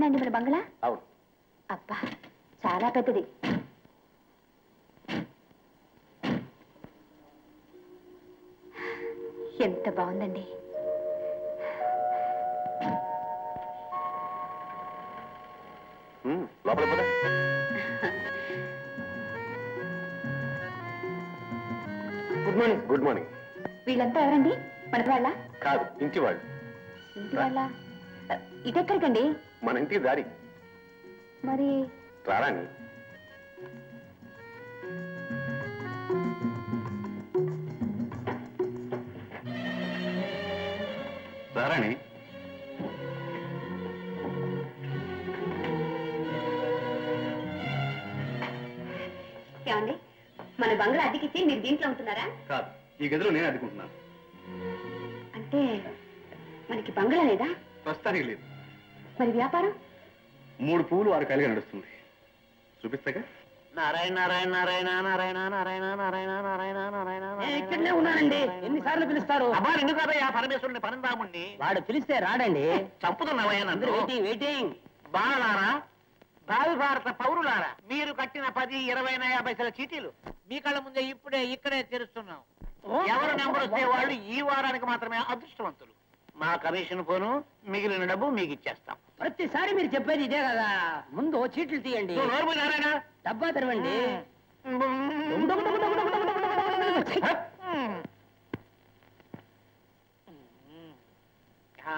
ఇదేనండి మన బంగ్లా అవును అబ్బా చాలా పెద్దది ఎంత బాగుందండి ఉమ్, లోపల పద గుడ్ మార్నింగ్ గుడ్ మార్నింగ్ వీళ్ళంతా ఎవరండి మన వాళ్ళ కాదు ఇంటి వాళ్ళు ఇంటి వాళ్ళ ఇటెక్కడికండి మన ఇంటికి దారి మరి రారాని రారాణి ఏమండి మన బంగ్లా అద్దెకిచ్చి మీరు దీంట్లో ఉంటున్నారా కాదు ఈ గదిలో నేను అదుకుంటున్నాను అంటే మనకి బంగ్లా లేదా ప్రస్తుతానికి లేదు మరి వ్యాపారం మూడు పువ్వులు ఆరు కాయలుగా నడుస్తుంది చూపిస్తాగా నారాయణ నారాయణ నారాయణ నారాయణ నారాయణ నారాయణ నారాయణ నారాయణ నేను ఇక్కడనే ఉన్నానండి ఎన్నిసార్లు పిలుస్తారు అబ్బా నిన్ను కాదయ్యా పరమేశ్వరుని పరందాముణ్ణి వాడు పిలిస్తే రాడండి చంపుతున్నావయ్యా అందరూ నన్ను వెయిటింగ్ వెయిటింగ్ బాలలారా భావి భారత పౌరులారా మీరు కట్టిన పది ఇరవై నయా పైసల చీటీలు మీ కళ్ళ ముందే ఇప్పుడే ఇక్కడే తెరుస్తున్నాం ఎవరు నెంబర్ వస్తే వాళ్ళు ఈ వారానికి మాత్రమే అదృష్టవంతులు మా కమిషన్ పోను మిగిలిన డబ్బు మీకు ఇచ్చేస్తాం ప్రతిసారి మీరు చెప్పేది ఇదే కదా ముందు చీట్లు తీయండి నువ్వు నోరు మూయి నారాయణ డబ్బా తెరవండి ఆ.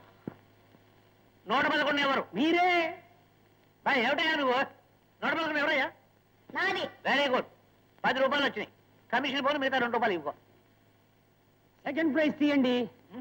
నూట పదకొండు ఎవరు మీరే బా, ఏమిటయ్యా నువ్వు నూట పదకొండు ఎవరయ్యా నాది వెరీ గుడ్ పది రూపాయలు వచ్చినాయి కమిషన్ పోను మిగతా రెండు రూపాయలు ఇవ్వ సెకండ్ ప్రైజ్ తీయండి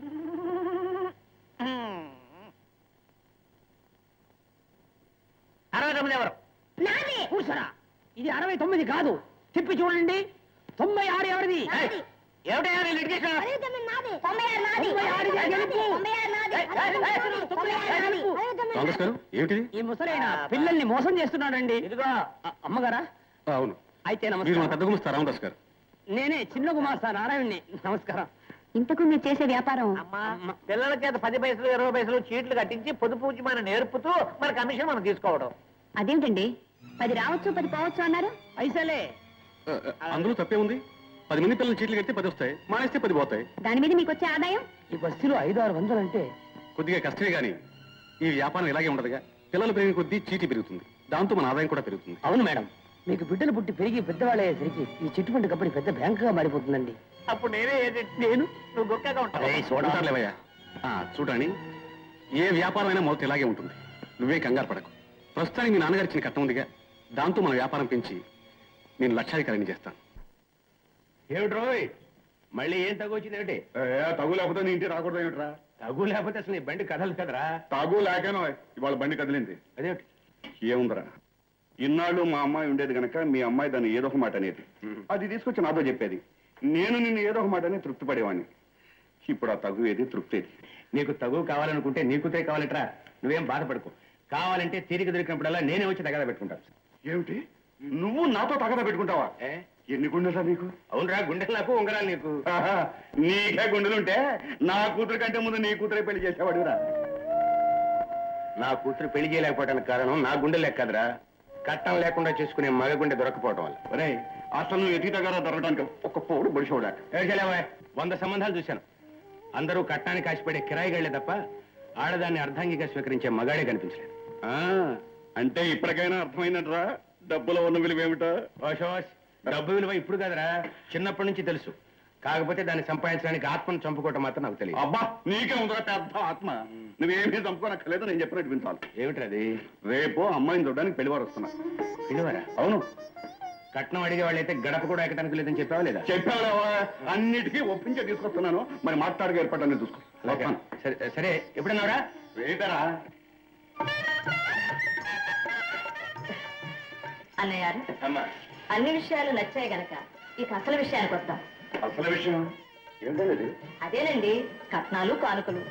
అరవై తొమ్మిది ఎవరు నాది కూర్చోరా ఇది అరవై తొమ్మిది కాదు తిప్పి చూడండి తొంభై ఆరు ఎవరిది ఏయ్, ఏమిటయ్యా నీ లిటిగేషన్ తొంభై ఆరు నాది తొంభై ఆరు గెలుపు. తొంభై ఆరు నాది ఏయ్, ఏయ్, ఏయ్, తొంభై ఆరు నాది కాంగ్రెస్ గారు ఏమిటిది ఈ ముసలైన పిల్లల్ని మోసం చేస్తున్నాడండి ఇదిగో అ- అమ్మగారా ఆ, అవును అయితే మీరు మా నమస్కారం పెద్ద గుమస్తా రామదాస్ గారు నేనే చిన్న కుమార్ సార్ నారాయణ్ణి నమస్కారం ఇంతకు మీరు చేసే వ్యాపారం అమ్మా పిల్లల చేత పది పైసలు ఇరవై పైసలు చీట్లు కట్టించి పొదుపు పూచి మనం నేర్పుతూ మన కమిషన్ మనం తీసుకోవడం అదేమిటండి పది రావచ్చు పది పోవచ్చు అన్నారు పైసలే ఆ, ఆ, అందులో తప్పే ఉంది పది మంది పిల్లలు చీట్లు కడితే పది వస్తాయి మానేస్తే పది పోతాయి దాని మీద మీకు వచ్చే ఆదాయం ఈ బస్సులో ఐదు ఆరు వందలు అంటే కొద్దిగా కష్టమే కానీ ఈ వ్యాపారం ఇలాగే ఉండదుగా పిల్లలు పెరిగిన కొద్దీ చీటీ పెరుగుతుంది దాంతో మన ఆదాయం కూడా పెరుగుతుంది అవును మేడం మీకు బిడ్డలు పుట్టి పెరిగి పెద్దవాళ్ళు అయ్యేసరికి ఈ చిట్టుపండు కప్పటి పెద్ద బ్యాంకుగా మారిపోతుందండి అప్పుడు నేనే ఏజెంట్ నేను నువ్వు గొక్కగా ఉంటావు చూడాలేవయ్యా చూడని ఏ వ్యాపారం అయినా మొదట ఇలాగే ఉంటుంది నువ్వే కంగారు పడకు ప్రస్తుతానికి మీ నాన్నగారు ఇచ్చిన కట్టం ఉందిగా దాంతో మన వ్యాపారం పెంచి నేను లక్షాధికారిని చేస్తాను ఏమిటి రోయ్ మళ్ళీ ఏం తగు వచ్చింది ఏమిటి తగు లేకపోతే నీ ఇంటికి రాకూడదు ఏమిట్రా తగు లేకపోతే అసలు నీ బండి కదలదు కదరా తగు లేకనో ఇవాళ బండి కదిలింది అదేమిటి ఏముందిరా ఇన్నాళ్ళు మా అమ్మాయి ఉండేది గనక మీ అమ్మాయి దాన్ని ఏదో ఒక మాట అనేది అది తీసుకొచ్చి నాతో చెప్పేది నేను నిన్ను ఏదో ఒక మాట అని తృప్తి పడేవాడిని ఇప్పుడు ఆ తగు ఏది తృప్తి ఏది నీకు తగు కావాలనుకుంటే నీ కూతురే కావాలట్రా నువ్వేం బాధపడకు కావాలంటే తీరిక దొరికినప్పుడల్లా నేనే వచ్చి తగదా పెట్టుకుంటాను ఏమిటి నువ్వు నాతో తగదా పెట్టుకుంటావా ఏ? ఎన్ని గుండెలా నీకు అవునరా గుండెలు నాకు ఉంగరాలు నీకు ఆహా, నీకే గుండెలుంటే నా కూతురు కంటే ముందు నీ కూతురే పెళ్లి చేసేవాడురా నా కూతురు పెళ్లి చేయలేకపోవడానికి కారణం నా గుండె లెక్కదరా కట్టం లేకుండా చేసుకునే మగ గుండె దొరకపోవడం వల్ల ఒరే అసలు నువ్వు ఎతికి తగారా దొరకడానికి ఒక పోడు బడిసోడా ఏడ్చలేవా వంద సంబంధాలు చూశాను అందరూ కట్టానికి ఆశపడే కిరాయిగాళ్లే తప్ప ఆడదాన్ని అర్ధాంగిగా స్వీకరించే మగాడే కనిపించలేదు ఆ, అంటే ఇప్పటికైనా అర్థమైందంటరా డబ్బులో ఉన్న విలువ ఏమిటో ఓషోష్ డబ్బు విలువ ఇప్పుడు కదరా చిన్నప్పటి నుంచి తెలుసు కాకపోతే దాన్ని సంపాదించడానికి ఆత్మను చంపుకోవటం మాత్రం నాకు తెలియదు అబ్బా నీకే ఉందిరా పెద్ద ఆత్మ నువ్వేమీ చంపుకోనక్కర్లేదు నేను చెప్పినట్టు వింటాను ఏమిటి అది రేపు అమ్మాయిని చూడడానికి పెళ్లివారు వస్తున్నా పిలువరా అవును కట్నం అడిగే వాళ్ళైతే గడప కూడా ఎక్కడానికి లేదని చెప్పావా లేదా చెప్పావులేవా అన్నిటికీ ఒప్పించే తీసుకొస్తున్నాను మరి మాట్లాడగా ఏర్పడాలని చూసుకో అలాగే. వస్తాను. సరే సరే ఎప్పుడన్నావురా రేపరా అన్నయ్య గారు అమ్మా అన్ని విషయాలు నచ్చాయి గనక ఇక అసలు విషయానికి వద్దాం అసలు విషయం ఏంటండి ఇది? అదేనండి కట్నాలు కానుకలు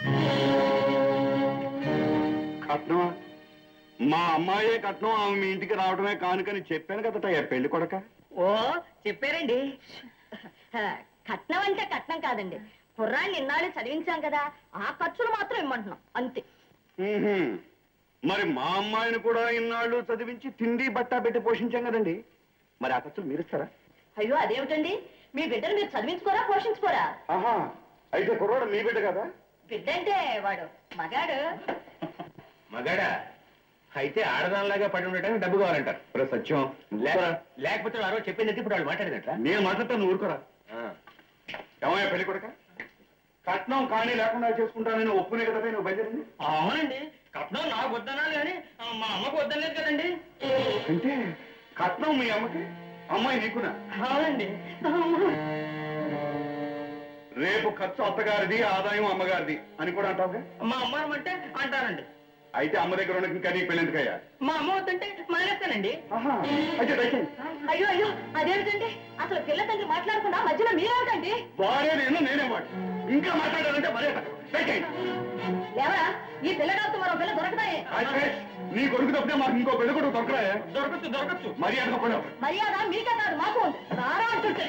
కట్నమా మా అమ్మాయే కట్నం ఆమె మీ ఇంటికి రావడమే కానుకని చెప్పాను కదట పెళ్లి కొడక ఓ చెప్పారండి హ, కట్నం అంటే కట్నం కాదండి కుర్రాన్ని ఇన్నాళ్ళు చదివించాం కదా ఆ ఖర్చులు మాత్రం ఇమ్మంటున్నాం అంతే ఉహుం. మరి మా అమ్మాయిని కూడా ఇన్నాళ్ళు చదివించి తిండి బట్ట పెట్టి పోషించాం కదండి మరి ఆ ఖర్చులు మీరిస్తారా అయ్యో అదేమిటండి మీ బిడ్డను మీరు చదివించుకోరా పోషించుకోరా ఆహా అయితే కుర్రాడు మీ బిడ్డ కదా బిడ్డ అంటే వాడు మగాడు మగాడా అయితే ఆడదానిలాగా పడి ఉండటానికి డబ్బు కావాలంటారు ఒరే సత్యం లే- లేకపోతే ఆ రోజు చెప్పిందంటే ఇప్పుడు వాళ్ళు మాట్లాడినట్ల నేను మాట్లాడతాను ఊరుకోరా ఏమయ్యా పెళ్లి కొడక కట్నం కానీ లేకుండా చేసుకుంటానని ఒప్పునే కదా నువ్వు బయలుదేరింది అవునండి కట్నం నాకు వద్దనాలి కానీ మా అమ్మకు వద్దలేదు కదండి అంటే కట్నం మీ అమ్మకి అమ్మాయి నీకునా అవునండి రేపు ఖర్చు అత్తగారిది ఆదాయం అమ్మగారిది అని కూడా అంటావుగా మా అమ్మ అంటే అంటారండి అయితే అమ్మ దగ్గర ఉన్న ఇంకా నీకు పెళ్ళెందుకయ్యా మా అమ్మ వద్దంటే మానేస్తానండి ఆహా, అయితే దయచేయి అయ్యో అయ్యో అదేమిటండి అసలు పిల్ల తండ్రి మాట్లాడకుండా మధ్యలో మీరేమిటండి వాడే నేను నేనే వాడు ఇంకా మాట్లాడాలంటే మరే దయచేయి లేవరా ఈ పిల్లగాతో మరో పిల్ల దొరకదాయే రాజేష్, నీ కొడుకు తప్పితే మాకు ఇంకో పెళ్లి కొడుకు దొరకరా దొరకచ్చు దొరకచ్చు మర్యాదగా పడవు మర్యాద మీకే కాదు మాకు ఉంది రారా అంటుంటే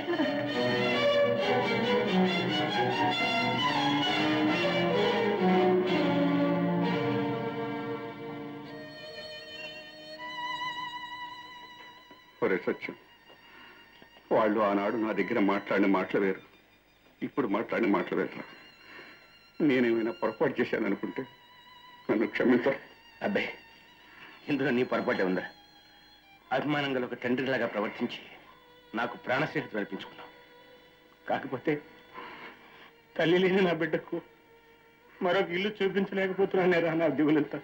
ఒరే సత్యం వాళ్ళు ఆనాడు నా దగ్గర మాట్లాడిన మాటలు వేరు ఇప్పుడు మాట్లాడిన మాటలు వేరు నేనేమైనా పొరపాటు చేశాను అనుకుంటే నన్ను క్షమించరు అబ్బాయి ఇందులో నీ పొరపాటే ఉందా అభిమానం గల ఒక తండ్రిలాగా ప్రవర్తించి నాకు ప్రాణ స్నేహితులు అనిపించుకున్నావు కాకపోతే తల్లి లేని నా బిడ్డకు మరొక ఇల్లు చూపించలేకపోతున్నానేరా నా దిగులంతా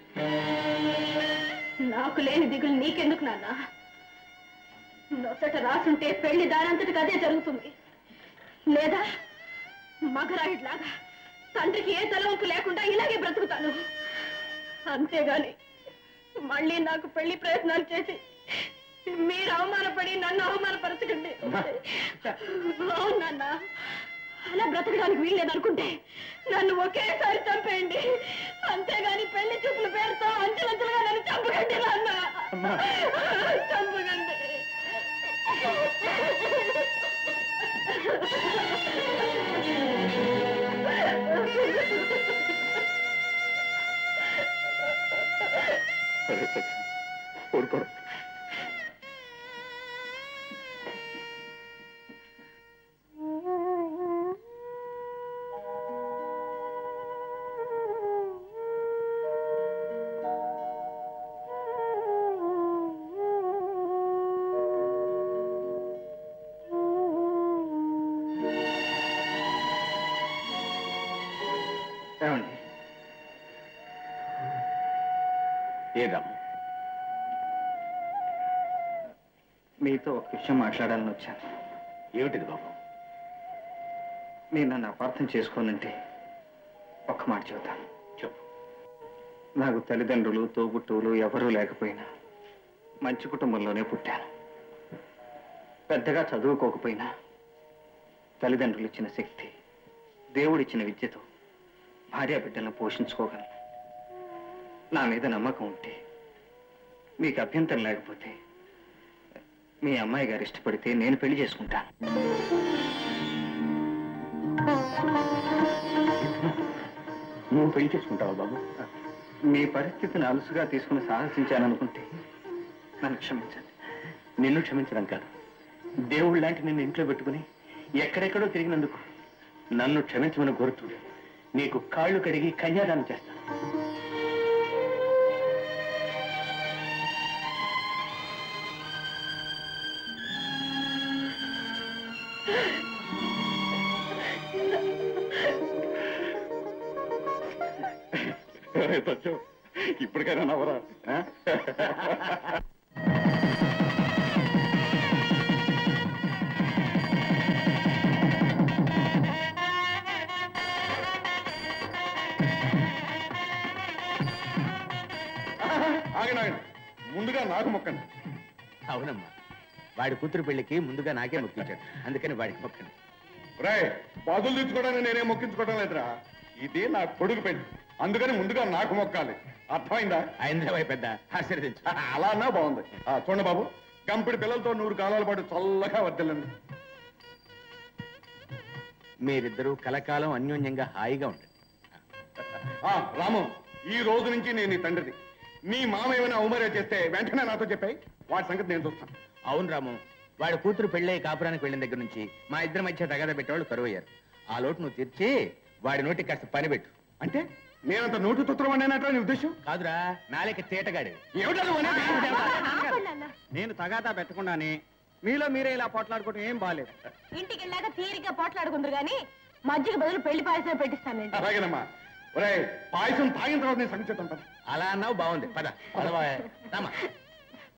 నాకు లేని దిగులు నీకెందుకు నాన్న నొసట రాసుంటే పెళ్లి దానంతటికి అదే జరుగుతుంది లేదా మగరాయిలాగా తండ్రికి ఏ తలవంపు లేకుండా ఇలాగే బ్రతుకుతాను అంతేగాని మళ్ళీ నాకు పెళ్లి ప్రయత్నాలు చేసి మీరు అవమానపడి నన్ను అవమానపరచకండి అవును నాన్న అలా బ్రతకడానికి వీల్లేదనుకుంటే నన్ను ఒకేసారి చంపేయండి అంతేగాని పెళ్లి చూపుల పేరుతో అంచెలంచెలుగా నన్ను చంపకండి నాన్న చంపకండి సరే సత్యం ఊరుకోరు ఏమండి ఏ రాము మీతో ఒక విషయం మాట్లాడాలని వచ్చాను ఏమిటిది బాబు నేను నన్ను అపార్థం చేసుకోనంటే ఒక్క మాట చెబుతాను చెప్పు నాకు తల్లిదండ్రులు తోబుట్టువులు ఎవరూ లేకపోయినా మంచి కుటుంబంలోనే పుట్టాను పెద్దగా చదువుకోకపోయినా తల్లిదండ్రులు ఇచ్చిన శక్తి దేవుడిచ్చిన విద్యతో భార్యా బిడ్డలను పోషించుకోగలను నా మీద నమ్మకం ఉంటే మీకు అభ్యంతరం లేకపోతే మీ అమ్మాయి గారు ఇష్టపడితే నేను పెళ్లి చేసుకుంటాను నువ్వు పెళ్లి చేసుకుంటావా బాబు మీ పరిస్థితిని అలుసుగా తీసుకుని సాహసించాననుకుంటే నన్ను క్షమించండి నిన్ను క్షమించడం కాదు దేవుడు లాంటి నిన్ను ఇంట్లో పెట్టుకుని ఎక్కడెక్కడో తిరిగినందుకు నన్ను క్షమించమని కోరుతూ నీకు కాళ్ళు కడిగి కన్యాదానం చేస్తాను సత్యం ఇప్పటికైనా నవ్వరా ఆ? ఆగండి ఆగండి ముందుగా నాకు మొక్కండి అవునమ్మా వాడి కూతురు పెళ్లికి ముందుగా నాకే మొక్కించాడు అందుకని వాడికి మొక్కండి రాయ్ బాధలు తీర్చుకోవడానికి నేనే మొక్కించుకోవడం లేదురా ఇది నా కొడుకు పెళ్లి అందుకని ముందుగా నాకు మొక్కాలి అర్థమైందా అయింద్రబాయ్ పెద్ద ఆశీర్వదించు ఆ, అలా అన్నా బాగుంది ఆ, చూడండి బాబు గంపిడి పిల్లలతో నూరు కాలాల పాటు చల్లగా వర్దిల్లండి మీరిద్దరూ కలకాలం అన్యోన్యంగా హాయిగా ఉండండి ఆ, రాము ఈ రోజు నుంచి నేను నీ తండ్రిని మీ మామ ఏమైనా అవమర్యాద చేస్తే వెంటనే నాతో చెప్పాయి వాటి సంగతి నేను చూస్తాను అవును రాము వాడి కూతురు పెళ్ళై కాపురానికి వెళ్ళిన దగ్గర నుంచి మా ఇద్దరి మధ్య తగాద పెట్టేవాళ్ళు కరువయ్యారు ఆ లోటు నువ్వు తీర్చి వాడి నోటికి కాస్త పని పెట్టు అంటే నేనంత నోటు తుత్తరం అన్నట్టు నీ ఉద్దేశం కాదురా నాలేక తేటగాడి ఏమిటో నువ్వు అనేది? ఆపండి నాన్న. నేను తగాదా పెట్టకుండానే మీలో మీరే ఇలా పోట్లాడుకోవటం ఏం బాలేదు ఇంటికి వెళ్ళాక తీరిగ్గా పోట్లాడుకుందరు గాని మజ్జిగ బదులు పెళ్లి పాయసమే పెట్టిస్తానండి అలాగేనమ్మా ఒరే పాయసం తాగిన తర్వాత నేను సంగతి చెప్తాను అలా అన్నావు బాగుంది పద పదవా రామా